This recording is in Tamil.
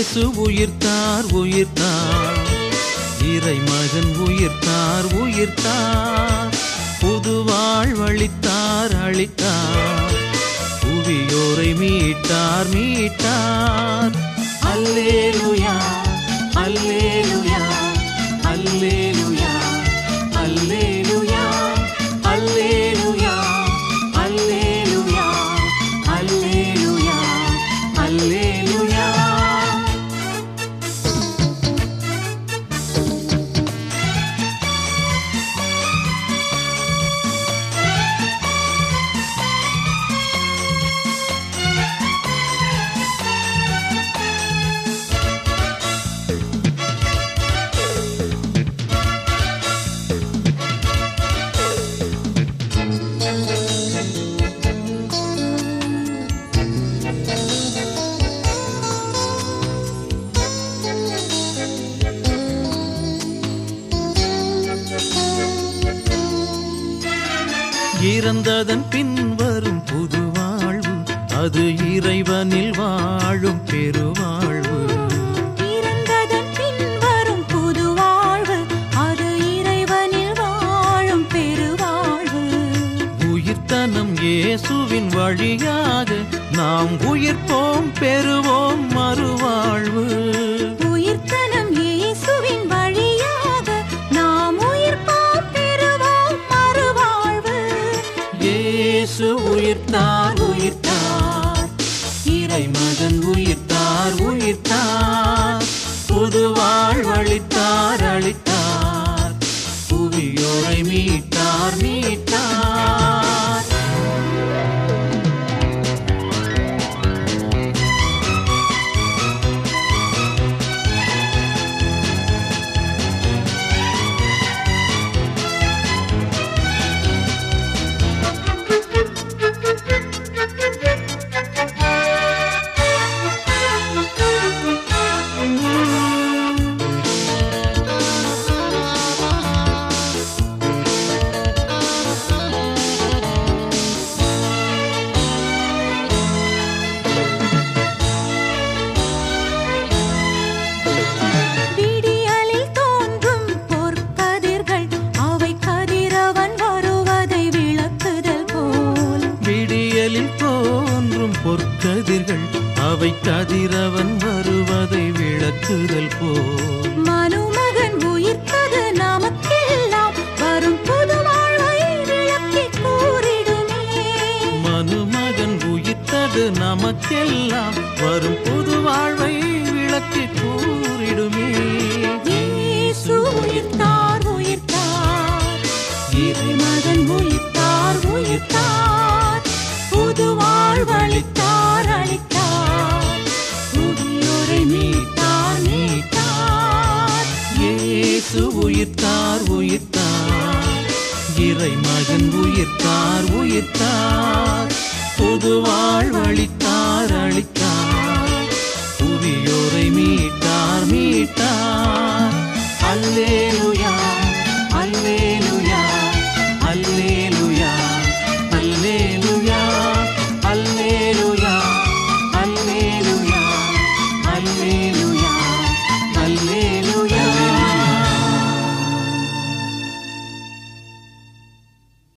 இயேசு உயிர்த்தார் உயிர்த்தார் இறை மகன் உயிர்த்தார் உயிர்த்தார் புது வாழ்வழித்தார் அளித்தார் புவியோரை மீட்டார் மீட்டார் அல்லேலுயா அல்லேலுயா அல்லேலுயா அல்லேலுயா அல்லேலுயா அல்லேலுயா அல்லேலுயா அல்லேலுயா இறந்ததன் பின் வரும் புது வாழ்வு அது இறைவனில் வாழும் பெருவாழ்வு இறந்ததன் பின் வரும் புது வாழ்வு அது இறைவனில் வாழும் பெருவாழ்வு உயிர்த்தனம் இயேசுவின் வழியாக நாம் உயிர்ப்போம் பெறுவோம் மறுவாழ்வு உயிர்த்தனம் இயேசுவின் வழியாக நாம் உயிர்ப்போம் பெறுவோம் மறுவாழ்வு இயேசு உயிர்த்தார் உயிர்த்தார் இறை மகன் உயிர்த்தார் உயிர்த்தார் புது வாழ்வழித்தார் அளித்தார் புவியோரை மீட்டார் மீட்டார் விடியலில் தோன்றும் பொற்கதிர்கள் அவை கதிரவன் வருவதை விளக்குதல் போல் விடியலில் தோன்றும் பொற்கதிர்கள் அவை கதிரவன் வருவதை விளக்குதல் போல் மனுமகன் உயிர்த்தது நமக்கெல்லாம் வரும் புது வாழ்வை விளக்கி கூறிடுமே மனுமகன் உயிர்த்தது நமக்கெல்லாம் வரும் புது வாழ்வை விளக்கி கூறிடுமே இயேசு உயிர்த்தார் உயிர்த்தார் இறைமகன் உயிர்த்தார் உயிர்த்தார் புது வாழ்வளித்தார் அளித்தார் புதியோரை மீட்டார் மீட்டார் இயேசு உயிர்த்தார் உயிர்த்தார் இறை மகன் உயிர்த்தார் உயிர்த்தார்